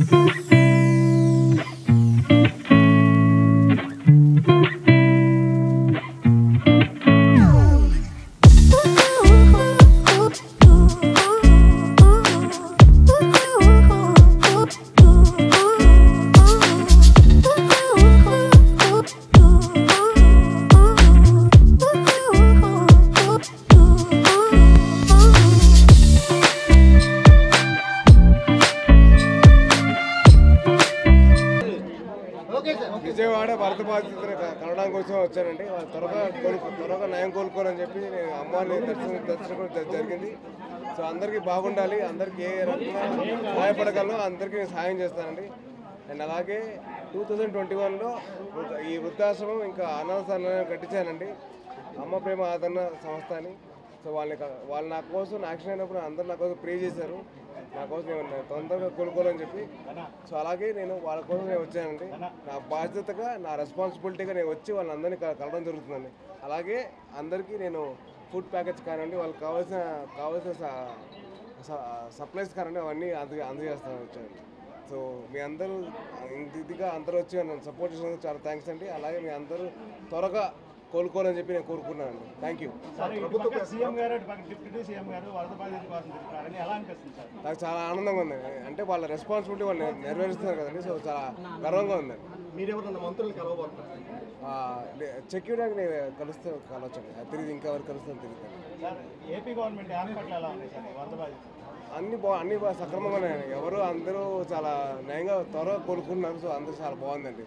విజయవాడ భరత బాధితులు కలవడం కోసం వచ్చానండి వాళ్ళు త్వరగా కోలుకో త్వరగా నయం కోలుకోవాలని చెప్పి నేను అమ్మవారిని దర్శనం దర్శనం జ- జరిగింది సో అందరికీ బాగుండాలి అందరికీ ఏ రకంగా సహాయపడగలను అందరికీ నేను సహాయం చేస్తానండి అండ్ అలాగే టూ థౌజండ్ ట్వంటీ వన్లో ఈ వృద్ధాశ్రమం ఇంకా అనాథాలను కట్టించానండి అమ్మ ప్రేమ ఆదరణ సంస్థ అని సో వాళ్ళని క- వాళ్ళు నా కోసం యాక్షన్ అయినప్పుడు అందరూ నా కోసం ప్రే చేశారు నా కోసం నేను తొందరగా కోలుకోవాలని చెప్పి సో అలాగే నేను వాళ్ళ కోసం నేను వచ్చానండి నా బాధ్యతగా నా రెస్పాన్సిబిలిటీగా నేను వచ్చి వాళ్ళందరినీ క- కలవడం జరుగుతుందండి అలాగే అందరికీ నేను ఫుడ్ ప్యాకెట్స్ కానివ్వండి వాళ్ళకి కావాల్సిన కావాల్సిన స- స- సప్లైస్ కానివ్వండి అవన్నీ అంద అందజేస్తాను వచ్చాను సో మీ అందరూ ఇంత ఇదిగా అందరూ వచ్చి నన్ను సపోర్ట్ చేసినందుకు చాలా థ్యాంక్స్ అండి అలాగే మీ అందరూ త్వరగా కోలుకోవాలని చెప్పి నేను కోరుకున్నాను థ్యాంక్ యూ సార్ ఇటు పక్క సీఎం గారు అటు పక్క డిప్యూటీ సీఎం గారు వరద బాధితుల కోసం తిరుగుతున్నారని ఎలా అనిపిస్తుంది సార్ నాకు చాలా ఆనందంగా ఉంది అంటే వాళ్ళ రెస్పాన్సిబిలిటీ వాళ్ళు నె- నెరవేరుస్తున్నారు కదండి సో చాలా గర్వంగా ఉందండి మీరెవరన్నా మంత్రులు కలవబోతున్నారు చెక్ చేయడానికి నేను కలుస్తే కలవచ్చండి అది తిరిగి ఇంకా ఎవరు కలుస్తాను తిరుగుతాను సార్ ఏపీ గవర్నమెంట్ ఏర్పాట్లు ఎలా ఉన్నాయి సార్ ఈ వరద బాధితులు అన్ని బా అన్ని బాగా సక్రమంగానే ఉన్నాయి. ఎవరు అందరూ చాలా నయంగా త్వరగా కోలుకుంటున్నారు సో అందరూ చాలా బాగుందండి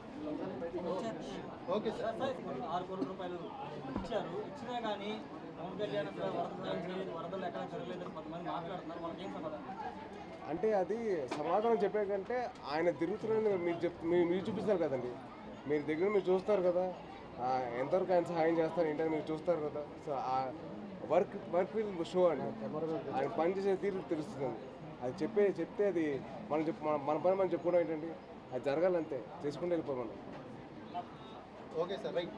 ఓకే సార్ ఆరు కోట్ల రూపాయలు ఇచ్చారు ఇచ్చినా కానీ పవన్ కళ్యాణ్ అసలు వరద జరగలేదు వరదలు ఎక్కడ జరగలేదని కొంతమంది మాట్లాడుతున్నారు వాళ్ళకి ఏం సమాధానం అంటే అది సమాధానం చెప్పే కంటే ఆయన తిరుగుతున్నారని మీరు చెప్ మీరు మీరు చూపిస్తారు కదండి మీరు దగ్గర మీరు చూస్తారు కదా ఆ, ఎంతవరకు ఆయన సహాయం చేస్తారు ఏంటని మీరు చూస్తారు కదా సో ఆ వర్క్ వర్క్ విల్ షో అండి ఆయన పని చేసే తీరు తెలుస్తుంది అది చెప్పే చెప్తే అది మనం చెప్ మన మన పని మనం చెప్పుకోవడం ఏంటండి అది జరగాలంతే చేసుకుంటూ వెళ్ళిపోవాలి మనం ఓకే సార్ రైట్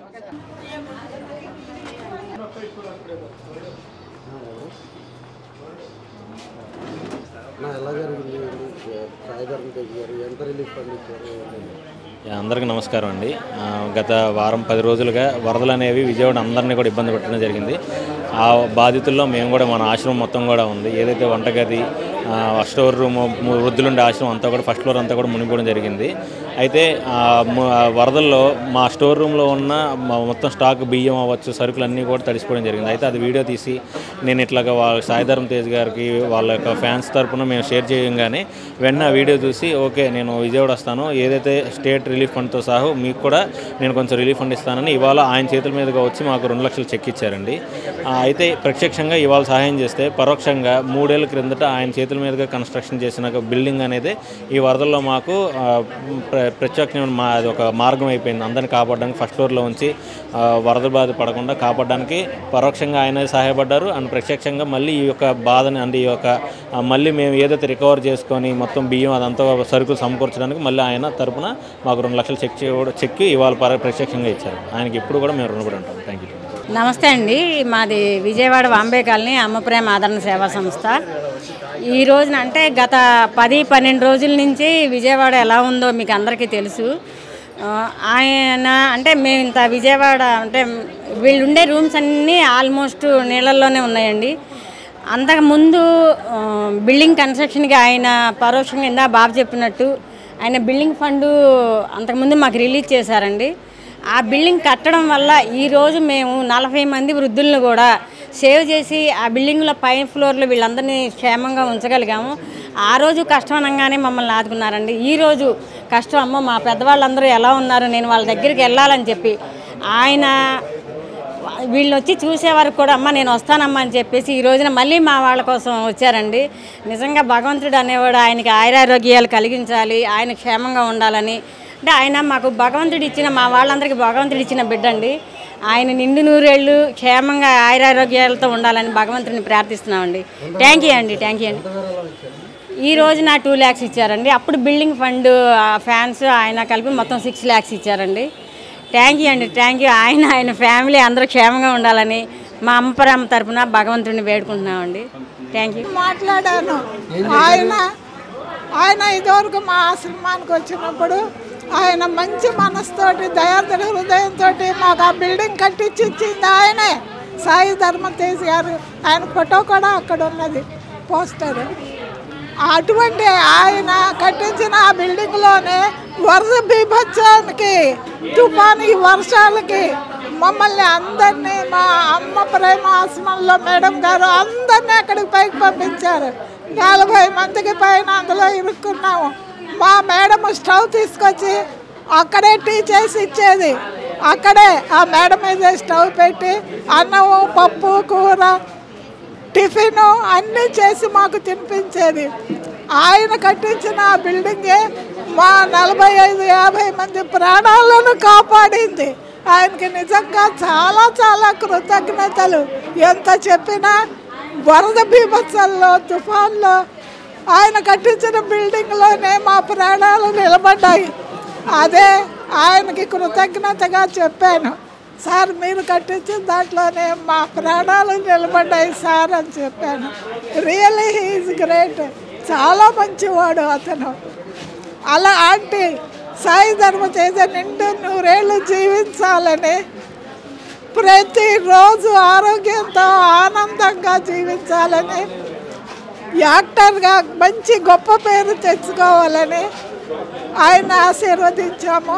నా ఎలా జరిగింది సాయిధరం తేజ్ గారు ఎంత రిలీఫ్ ఫండ్ ఇచ్చారు ఏంటండి? అందరికీ నమస్కారం అండి ఆ, గత వారం పది రోజులుగా వరదలు అనేవి విజయవాడ అందరినీ కూడా ఇబ్బంది పెట్టడం జరిగింది ఆ బాధితుల్లో మేము కూడా మన ఆశ్రమం మొత్తం కూడా ఉంది ఏదైతే వంటగది ఆ, స్టోర్ రూమ్ ము- వృద్ధులుండే ఆశ్రమం అంతా కూడా ఫస్ట్ ఫ్లోర్ అంతా కూడా మునిగిపోవడం జరిగింది అయితే ఆ ము- ఆ వరదల్లో మా స్టోర్ రూమ్లో ఉన్న మా మొత్తం స్టాక్ బియ్యం అవ్వచ్చు సరుకులు అన్నీ కూడా తడిసిపోవడం జరిగింది అయితే అది వీడియో తీసి నేను ఇట్లాగా వాళ్ళ సాయిధరం తేజ్ గారికి వాళ్ళ యొక్క ఫ్యాన్స్ తరపున మేము షేర్ చేయగానే వెంటనే ఆ వీడియో చూసి ఓకే నేను విజయవాడ వస్తాను ఏదైతే స్టేట్ రిలీఫ్ ఫండ్తో సహా మీకు కూడా నేను కొంచెం రిలీఫ్ ఫండ్ ఇస్తానని ఇవాళ ఆయన చేతుల మీదుగా వచ్చి మాకు రెండు లక్షలు చెక్ ఇచ్చారండి ఆ, అయితే ప్రత్యక్షంగా ఇవాళ సహాయం చేస్తే పరోక్షంగా మూడేళ్ల క్రిందట ఆయన చేతుల మీదుగా కన్స్ట్రక్షన్ చేసిన ఒక బిల్డింగ్ అనేది ఈ వరదల్లో మాకు ఆ, ప్ర- ప్రత్యక్షమైన మా అది ఒక మార్గం అయిపోయింది అందరిని కాపాడడానికి ఫస్ట్ ఫ్లోర్లో ఉంచి ఆ, వరద బాధ పడకుండా కాపాడడానికి పరోక్షంగా ఆయన సహాయపడ్డారు అండ్ ప్రత్యక్షంగా మళ్ళీ ఈ యొక్క బాధని అంటే ఈ యొక్క ఆ, మళ్ళీ మేము ఏదైతే రికవర్ చేసుకొని మొత్తం బియ్యం అదంతా సరుకులు సమకూర్చడానికి మళ్ళీ ఆయన తరపున మాకు రెండు లక్షలు చెక్ చేయడం చెక్ ఇవాళ పర ప్రత్యక్షంగా ఇచ్చారు ఆయనకి ఎప్పుడు కూడా మేము రుణపడి ఉంటాం థ్యాంక్ యూ నమస్తే అండి మాది విజయవాడ బాంబే కాలనీ అమ్మ ప్రేమ ఆదరణ సేవా సంస్థ ఈ రోజున అంటే గత పది పన్నెండు రోజుల నుంచి విజయవాడ ఎలా ఉందో మీకు అందరికీ తెలుసు ఆ, ఆయన అంటే మేము ఇంత విజయవాడ అంటే వీళ్ళు ఉండే రూమ్స్ అన్నీ ఆల్మోస్ట్ నీళ్ళల్లోనే ఉన్నాయండి అంతకుముందు ఆ, బిల్డింగ్ కన్స్ట్రక్షన్కి ఆయన పరోక్షంగా ఇందా బాబు చెప్పినట్టు ఆయన బిల్డింగ్ ఫండ్ అంతకుముందు మాకు రిలీజ్ చేశారండి ఆ బిల్డింగ్ కట్టడం వల్ల ఈరోజు మేము నలభై మంది వృద్ధులను కూడా సేవ్ చేసి ఆ బిల్డింగ్లో పై ఫ్లోర్లో వీళ్ళందరినీ క్షేమంగా ఉంచగలిగాము ఆ రోజు కష్టం అనగానే మమ్మల్ని ఆదుకున్నారండి ఈ రోజు కష్టం అమ్మ మా పెద్దవాళ్ళందరూ ఎలా ఉన్నారు నేను వాళ్ళ దగ్గరికి వెళ్ళాలని చెప్పి ఆయన వీళ్ళు వచ్చి చూసే వరకు కూడా అమ్మ నేను వస్తానమ్మా అని చెప్పేసి ఈ రోజున మళ్ళీ మా వాళ్ళ కోసం వచ్చారండి నిజంగా భగవంతుడు అనేవాడు ఆయనకి ఆయురారోగ్యాలు కలిగించాలి ఆయన క్షేమంగా ఉండాలని అంటే ఆయన మాకు భగవంతుడు ఇచ్చిన మా వాళ్ళందరికీ భగవంతుడు ఇచ్చిన బిడ్డ అండి ఆయన నిండు నూరేళ్ళు క్షేమంగా ఆయురారోగ్యాలతో ఉండాలని భగవంతుడిని ప్రార్థిస్తున్నామండి థ్యాంక్ యూ అండి థ్యాంక్ యూ అండి ఈ రోజు నా టూ ల్యాక్స్ ఇచ్చారండి అప్పుడు బిల్డింగ్ ఫండ్ ఫ్యాన్స్ ఆయన కలిపి మొత్తం సిక్స్ ల్యాక్స్ ఇచ్చారండి థ్యాంక్ యూ అండి థ్యాంక్ యూ ఆయన ఆయన ఫ్యామిలీ అందరూ క్షేమంగా ఉండాలని మా అమ్మపరమ్మ తరపున భగవంతుడిని వేడుకుంటున్నామండి థ్యాంక్ యూ మాట్లాడాను ఆయన ఆయన ఇదివరకు మా ఆశ్రమానికి వచ్చినప్పుడు ఆయన మంచి మనసుతోటి దయార్థ హృదయంతో మాకు ఆ బిల్డింగ్ కట్టించి ఇచ్చింది ఆయనే సాయి ధర్మతేజ్ గారు ఆయన ఫోటో కూడా అక్కడ ఉన్నది పోస్టర్ అటువంటి ఆయన కట్టించిన ఆ బిల్డింగ్లోనే వరద బీభత్సానికి తుఫాను ఈ వర్షాలకి మమ్మల్ని అందరినీ మా అమ్మ ప్రేమ ఆశ్రమంలో మేడం గారు అందరినీ అక్కడికి పైకి పంపించారు నలభై మందికి పైన అందులో ఇరుక్కున్నాము మా మేడం స్టవ్ తీసుకొచ్చి అక్కడే టీ చేసి ఇచ్చేది అక్కడే ఆ మేడం మీద స్టవ్ పెట్టి అన్నము పప్పు కూర టిఫిన్ అన్నీ చేసి మాకు తినిపించేది ఆయన కట్టించిన ఆ బిల్డింగే మా నలభై ఐదు యాభై మంది ప్రాణాలను కాపాడింది ఆయనకి నిజంగా చాలా చాలా కృతజ్ఞతలు ఎంత చెప్పినా వరద బీభత్సంలో తుఫాన్లో ఆయన కట్టించిన బిల్డింగ్లోనే మా ప్రాణాలు నిలబడ్డాయి అదే ఆయనకి కృతజ్ఞతగా చెప్పాను సార్ మీరు కట్టించిన దాంట్లోనే మా ప్రాణాలు నిలబడ్డాయి సార్ అని చెప్పాను రియల్లీ హీఈస్ గ్రేట్ చాలా మంచివాడు అతను అలా ఆంటీ సాయి ధర్మతేజ నిండు నూరేళ్ళు జీవించాలని ప్రతిరోజు ఆరోగ్యంతో ఆనందంగా జీవించాలని యాక్టర్గా మంచి గొప్ప పేరు తెచ్చుకోవాలని ఆయన ఆశీర్వదించాము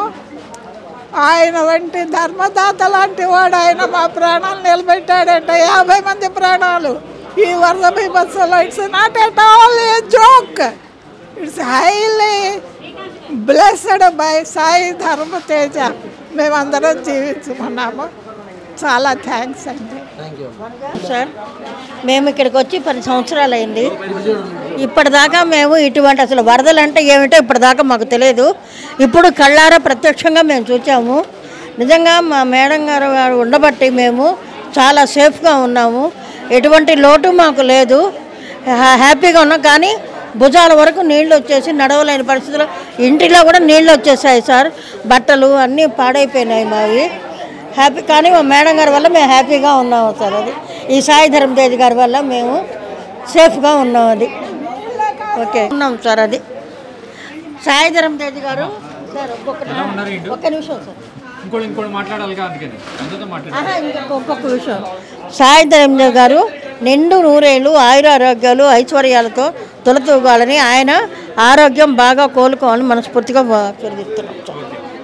ఆయన వంటి ధర్మదాత లాంటి వాడు ఆయన మా ప్రాణాలు నిలబెట్టాడంట యాభై మంది ప్రాణాలు ఈ వరద బీభత్సంలో it's not at all a joke it's highly blessed by Sai Dharmateja మేమందరం జీవించుకున్నాము చాలా థ్యాంక్స్ అండి థ్యాంక్ యూ సార్ మేము ఇక్కడికి వచ్చి పది సంవత్సరాలు అయింది ఇప్పటిదాకా మేము ఇటువంటి అసలు వరదలు అంటే ఏమిటో ఇప్పటిదాకా మాకు తెలియదు ఇప్పుడు కళ్ళారా ప్రత్యక్షంగా మేము చూసాము నిజంగా మా మేడం గారు గారు ఉండబట్టి మేము చాలా సేఫ్గా ఉన్నాము ఎటువంటి లోటు మాకు లేదు హ్యా- హ్యాపీగా ఉన్నాం కానీ భుజాల వరకు నీళ్ళు వచ్చేసి నడవలేని పరిస్థితుల్లో ఇంటిలో కూడా నీళ్ళు వచ్చేసాయి సార్ బట్టలు అన్నీ పాడైపోయినాయి మావి హ్యాపీ కానీ మా మేడం గారి వల్ల మేము హ్యాపీగా ఉన్నాము సార్ అది ఈ సాయి ధర్మ తేజ్ గారి వల్ల మేము సేఫ్గా ఉన్నాం అది ఓకే ఉన్నాం సార్ అది సాయి ధర్మ తేజ్ గారు సార్ ఒక్కొక్క ఒక్క నిమిషం సార్ ఇంకోటి ఇంకోటి మాట్లాడాలి అందుకని అందరితో మాట్లాడాలి ఆహా, ఇంకొక ఒక్కొక్క విషయం సాయి ధర్మ గారు నిండు నూరేళ్ళు ఆయురారోగ్యాలు ఐశ్వర్యాలతో తొలతూగాలని ఆయన ఆరోగ్యం బాగా కోలుకోవాలని మనస్ఫూర్తిగా పెరుగుతున్నాం సార్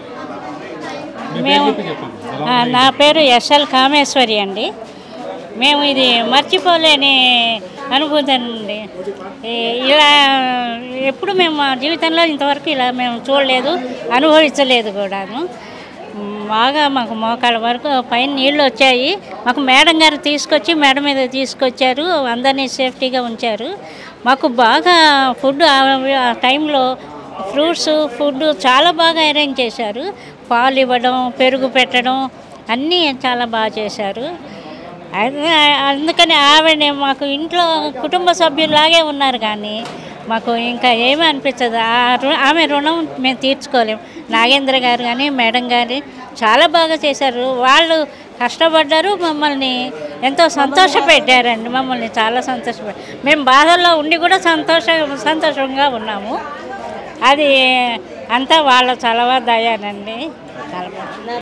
మేము ఆ, నా పేరు ఎస్ఎల్ కామేశ్వరి అండి మేము ఇది మర్చిపోలేని అనుభూతి అండి ఈ- ఇలా ఎప్పుడు మేము మా జీవితంలో ఇంతవరకు ఇలా మేము చూడలేదు అనుభవించలేదు కూడాను మ్, బాగా మాకు మోకాళ్ళ వరకు పైన నీళ్ళు వచ్చాయి మాకు మేడం గారు తీసుకొచ్చి మేడ మీద తీసుకొచ్చారు అందరినీ సేఫ్టీగా ఉంచారు మాకు బాగా ఫుడ్ ఆ- ఆ టైంలో ఫ్రూట్స్ ఫుడ్ చాలా బాగా అరేంజ్ చేశారు పాలు ఇవ్వడం పెరుగు పెట్టడం అన్నీ చాలా బాగా చేశారు అదే అందుకని ఆవిడ మాకు ఇంట్లో కుటుంబ సభ్యులాగే ఉన్నారు కానీ మాకు ఇంకా ఏమీ అనిపించదు ఆ రు- ఆమె రుణం మేము తీర్చుకోలేము నాగేంద్ర గారు కానీ మేడం గారు చాలా బాగా చేశారు వాళ్ళు కష్టపడ్డారు మమ్మల్ని ఎంతో సంతోషపెట్టారండి మమ్మల్ని చాలా సంతోషపెట్టారు మేము బాధల్లో ఉండి కూడా సంతోష సంతోషంగా ఉన్నాము అది అంతా వాళ్ళ చలవ దయానండి చాలా బాగుంది